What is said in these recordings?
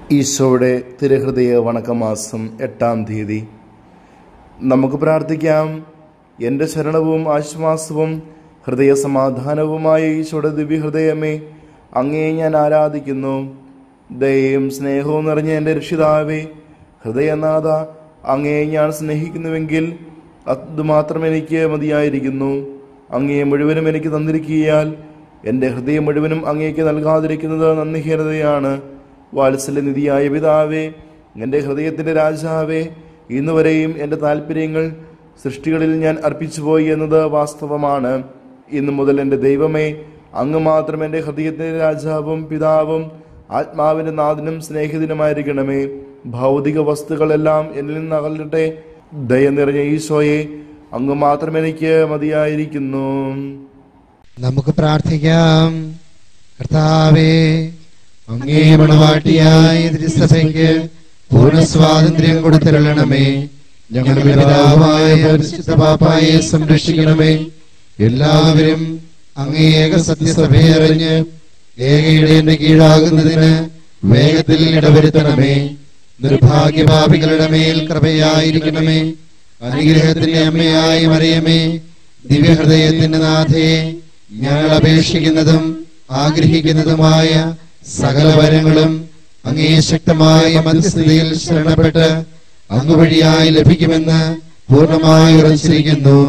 ഈശോയുടെ തിരുഹൃദയ വണക്കമാസം എട്ടാം തീയതി നമുക്ക് പ്രാർത്ഥിക്കാം എൻ്റെ ശരണവും ആശ്വാസവും ഹൃദയ സമാധാനവുമായ ഈശോയുടെ ദിവ്യഹൃദയമേ അങ്ങേ ഞാൻ ആരാധിക്കുന്നു ദയയും സ്നേഹവും നിറഞ്ഞ എൻ്റെ രക്ഷിതാവേ ഹൃദയനാഥ അങ്ങേ ഞാൻ സ്നേഹിക്കുന്നുവെങ്കിൽ അതുമാത്രം എനിക്ക് മതിയായിരിക്കുന്നു അങ്ങയെ മുഴുവനും എനിക്ക് തന്നിരിക്കിയാൽ എൻ്റെ ഹൃദയം മുഴുവനും അങ്ങേക്ക് നൽകാതിരിക്കുന്നത് നന്ദിഹീനതയാണ് വാത്സല്യനിധിയായ പിതാവേ എൻ്റെ ഹൃദയത്തിൻ്റെ രാജാവേ ഇന്നുവരെയും എൻ്റെ താല്പര്യങ്ങൾ സൃഷ്ടികളിൽ ഞാൻ അർപ്പിച്ചുപോയി എന്നത് വാസ്തവമാണ് ഇന്നു മുതൽ എൻ്റെ ദൈവമേ അങ്ങ് മാത്രം എൻ്റെ ഹൃദയത്തിൻ്റെ രാജാവും പിതാവും ആത്മാവിൻ്റെ നാഥനും സ്നേഹിതനുമായിരിക്കണമേ ഭൗതിക വസ്തുക്കളെല്ലാം എന്നിൽ നിന്ന് അകലട്ടെ ദയ നിറഞ്ഞ ഈശോയെ അങ്ങ് മാത്രം എനിക്ക് മതിയായിരിക്കുന്നു നമുക്ക് പ്രാർത്ഥിക്കാം കർത്താവേ അങ്ങേ മണവാട്ടിയായ തിരുസഭയ്ക്ക് പൂർണ്ണ സ്വാതന്ത്ര്യം കൊടുത്തിരളണമേ ഞങ്ങളുടെ പിതാവായ പരിശുദ്ധ പാപ്പായെ സംരക്ഷിക്കണമേ എല്ലാവരും അങ്ങേ ഏക സത്യസഭയെ അറിഞ്ഞ് ഏകയുടെ കീഴാകുന്നതിന് വേഗത്തിൽ ഇടവരുത്തണമേ നിർഭാഗ്യപാപികളുടെ മേൽ കൃപയായിരിക്കണമേ അനുഗ്രഹത്തിന്റെ അമ്മയായ മറിയമേ ദിവ്യഹൃദയത്തിന്റെ നാഥയെ ഞങ്ങൾ അപേക്ഷിക്കുന്നതും ആഗ്രഹിക്കുന്നതുമായ സകല വരങ്ങളും അങ്ങേ ശക്തമായ മധ്യസ്ഥതയിൽ ശരണപ്പെട്ട് അങ്ങ് വഴിയായി ലഭിക്കുമെന്ന് പൂർണ്ണമായി ഉറച്ചിരിക്കുന്നു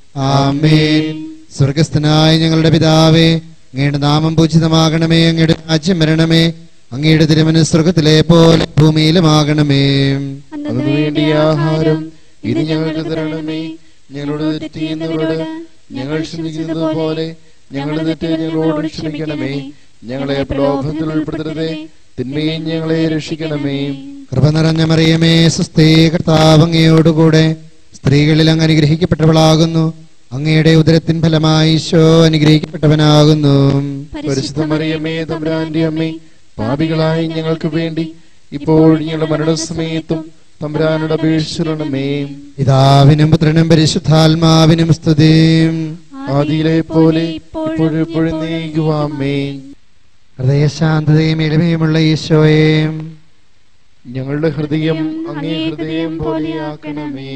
ആമേൻ സ്വർഗസ്ഥനായ ഞങ്ങളുടെ പിതാവേ അങ്ങയുടെ നാമം പൂജിതമാകണമേ അങ്ങയുടെ രാജ്യം വരണമേ അങ്ങയുടെ തിരുമന സ്വർഗത്തിലെ പോലെ ഭൂമിയിലുമാകണമേ അന്നു വേണ്ടിയ ആഹാരം ഇത് ഞങ്ങൾക്ക് തരണമേ ഞങ്ങളോട് തെറ്റ് ചെയ്യുന്നവരോട് ഞങ്ങൾ ക്ഷമിക്കുന്നത് പോലെ ഞങ്ങളുടെ തെറ്റ് ഞങ്ങളോട് ക്ഷമിക്കണമേ ഞങ്ങളെ പ്രലോഭത്തിൽ ഉൾപ്പെടുത്തരുതേ തിന്മയും ഞങ്ങളെ രക്ഷിക്കണമേ കൃപ നിറഞ്ഞ മറിയമേ സുസ്ഥേ കർത്താവ് അങ്ങയോടുകൂടെ സ്ത്രീകളിൽ അങ്ങ് അനുഗ്രഹിക്കപ്പെട്ടവളാകുന്നു അങ്ങയുടെ ഉദരത്തിൻ ഫലമായി ഈശോ അനുഗ്രഹിക്കപ്പെട്ടവനാകുന്നു പരിശുദ്ധ മറിയമേ തമ്പുരാന്റെ അമ്മേ പാപികളായി ഞങ്ങൾക്ക് വേണ്ടി ഇപ്പോൾ ഞങ്ങളുടെ മരണസമയത്തും തമ്പുരാനോട് അപേക്ഷിച്ചിരണമേ പിതാവിനും പുത്രനും പരിശുദ്ധാത്മാവിനും സ്തുതിയും ആദിയിലെ പോലെ ഇപ്പോഴും എപ്പോഴും നീക്കുവാമേ ഹൃദയശാന്തതയും എളിമയുമുള്ള ഈശോയെ ഞങ്ങളുടെ ഹൃദയം അങ്ങേ ഹൃദയം പോലെയാക്കണമേ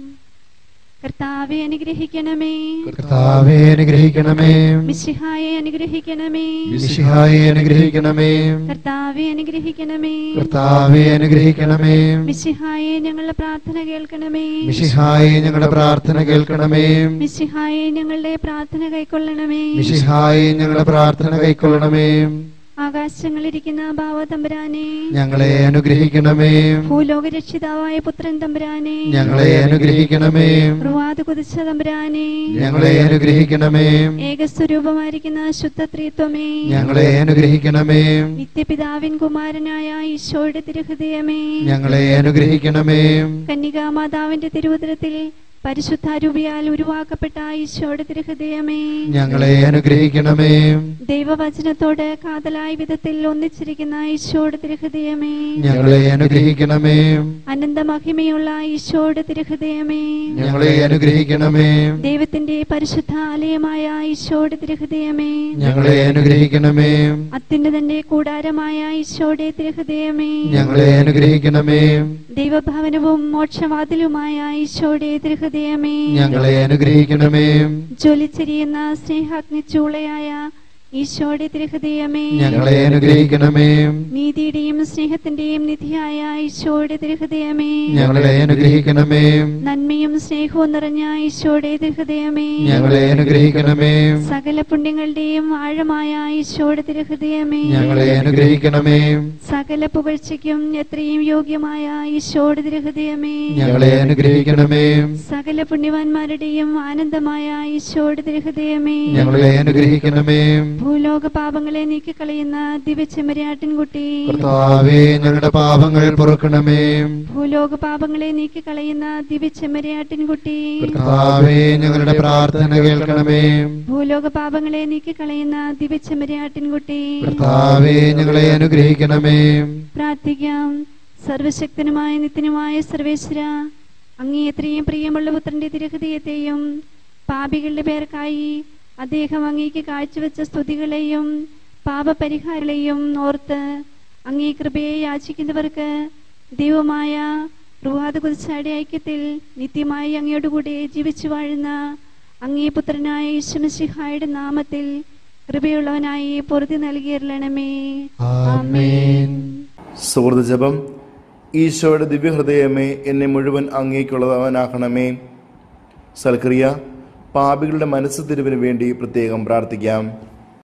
കർത്താവെ അനുഗ്രഹിക്കണമേ കർത്താവെ അനുഗ്രഹിക്കണമേ മിശിഹായെ അനുഗ്രഹിക്കണമേ മിശിഹായെ അനുഗ്രഹിക്കണമേ കർത്താവെ അനുഗ്രഹിക്കണമേ കർത്താവെ അനുഗ്രഹിക്കണമേ മിശിഹായെ ഞങ്ങളുടെ പ്രാർത്ഥന കേൾക്കണമേ മിശിഹായെ ഞങ്ങളുടെ പ്രാർത്ഥന കേൾക്കണമേ മിശിഹായെ ഞങ്ങളുടെ പ്രാർത്ഥന കൈക്കൊള്ളണമേ മിശിഹായെ ഞങ്ങളുടെ പ്രാർത്ഥന കൈക്കൊള്ളണമേ ആകാശങ്ങളിരിക്കുന്ന ഭാവ തമ്പുരാനെ ഞങ്ങളെ അനുഗ്രഹിക്കണമേ ഭൂലോക രക്ഷിതാവായ പുത്രൻ തമ്പുരാനെ ഞങ്ങളെ അനുഗ്രഹിക്കണമേ റുവാദ് കുതിച്ച തമ്പുരാനെ ഞങ്ങളെ അനുഗ്രഹിക്കണമേ ഏകസ്വരൂപമായിരിക്കുന്ന ശുദ്ധത്രിത്വമേ ഞങ്ങളെ അനുഗ്രഹിക്കണമേ നിത്യപിതാവിൻ കുമാരനായ ഈശോയുടെ തിരുഹൃദയമേ ഞങ്ങളെ അനുഗ്രഹിക്കണമേ കന്യകാമാതാവിന്റെ തിരുവുദരത്തിൽ പരിശുദ്ധാരൂപിയാൽ ഉരുവാക്കപ്പെട്ട ഈശോയുടെ തിരുഹൃദയമേ ഞങ്ങളെ അനുഗ്രഹിക്കണമേ ദൈവവചനത്തോട് കാതലായ വിധത്തിൽ ഒന്നിച്ചിരിക്കുന്ന ഈശോയുടെ തിരുഹൃദയമേ ഞങ്ങളെ അനുഗ്രഹിക്കണമേ അനന്തമഹിമയുള്ള ഈശോയുടെ തിരുഹൃദയമേ ഞങ്ങളെ അനുഗ്രഹിക്കണമേ ദൈവത്തിന്റെ പരിശുദ്ധ ആലയമായ ഈശോയുടെ തിരുഹൃദയമേ ഞങ്ങളെ അനുഗ്രഹിക്കണമേ അത്യുന്നതന്റെ കൂടാരമായ ഈശോയുടെ തിരുഹൃദയമേ ഞങ്ങളെ അനുഗ്രഹിക്കണമേ ദൈവഭവനവും മോക്ഷവാതിലുമായ ഈശോയുടെ തിരുഹൃദയമേ ഞങ്ങളെ അനുഗ്രഹിക്കണമേ ജ്വലിച്ചെരിയുന്ന സ്നേഹാഗ്നി ചൂളയായ ഈശോയുടെ തിരുഹൃദയമേ ഞങ്ങളെ അനുഗ്രഹിക്കണമേ നീതിയുടെയും സ്നേഹത്തിന്റെയും നിധിയായ ഈശോയുടെ തിരുഹൃദയമേ ഞങ്ങളെ അനുഗ്രഹിക്കണമേ നന്മയും സ്നേഹവും നിറഞ്ഞ ഈശോയുടെ തിരുഹൃദയമേ ഞങ്ങളെ അനുഗ്രഹിക്കണമേ സകല പുണ്യങ്ങളുടെയും ആഴമായ ഈശോയുടെ തിരുഹൃദയമേ ഞങ്ങളെ അനുഗ്രഹിക്കണമേ സകല പുകഴ്ചയ്ക്കും എത്രയും യോഗ്യമായ ഈശോയുടെ തിരുഹൃദയമേ ഞങ്ങളെ അനുഗ്രഹിക്കണമേ സകല പുണ്യവാന്മാരുടെയും ആനന്ദമായ ഈശോയുടെ തിരുഹൃദയമേ ഞങ്ങളെ അനുഗ്രഹിക്കണമേ ഭൂലോക പാപങ്ങളെ നീക്കിക്കളയുന്ന ദിവ്യചെമ്മരിയാട്ടിൻകുട്ടി കർത്താവേ ഞങ്ങളുടെ പാപങ്ങൾ പൊറുക്കണമേ ഭൂലോക പാപങ്ങളെ നീക്കിക്കളയുന്ന ദിവ്യചെമ്മരിയാട്ടിൻകുട്ടി കർത്താവേ ഞങ്ങളുടെ പ്രാർത്ഥന കേൾക്കണമേ ഭൂലോക പാപങ്ങളെ നീക്കിക്കളയുന്ന ദിവ്യചെമ്മരിയാട്ടിൻകുട്ടി കർത്താവേ ഞങ്ങളെ അനുഗ്രഹിക്കണമേ പ്രാർത്ഥിക്കാം സർവശക്തനുമായ നിത്യനുമായ സർവേശ്വര അങ്ങേ എത്രയും പ്രിയമുള്ള പുത്രന്റെ തിരുഹൃദയത്തെയും പാപികളുടെ പേർക്കായി അദ്ദേഹം അങ്ങേക്ക് കാഴ്ചവെച്ച സ്തുതികളെയും പാപപരിഹാരങ്ങളെയും ഓർത്ത് അങ്ങേ കൃപയെ യാചിക്കുന്നവർക്ക് ദൈവമായ റുഹാദ് കുതിച്ചാടി ഐക്യത്തിൽ നിത്യമായി അങ്ങയോടുകൂടെ ജീവിച്ചു വാഴുന്ന അങ്ങേ പുത്രനായ ഈശ്വമിശിഹായുടെ നാമത്തിൽ കൃപയുള്ളവനായി പൊറുതി നൽകിയിരണമേ ആമേൻ സുഹൃത്ത് ജപം ഈശോയുടെ ദിവ്യഹൃദയമേ എന്നെ മുഴുവൻ അങ്ങേക്കുള്ളതവനാക്കണമേ സൽക്രിയ പാപികളുടെ മനസ്സ് തിരിവിന് വേണ്ടി പ്രത്യേകം പ്രാർത്ഥിക്കാം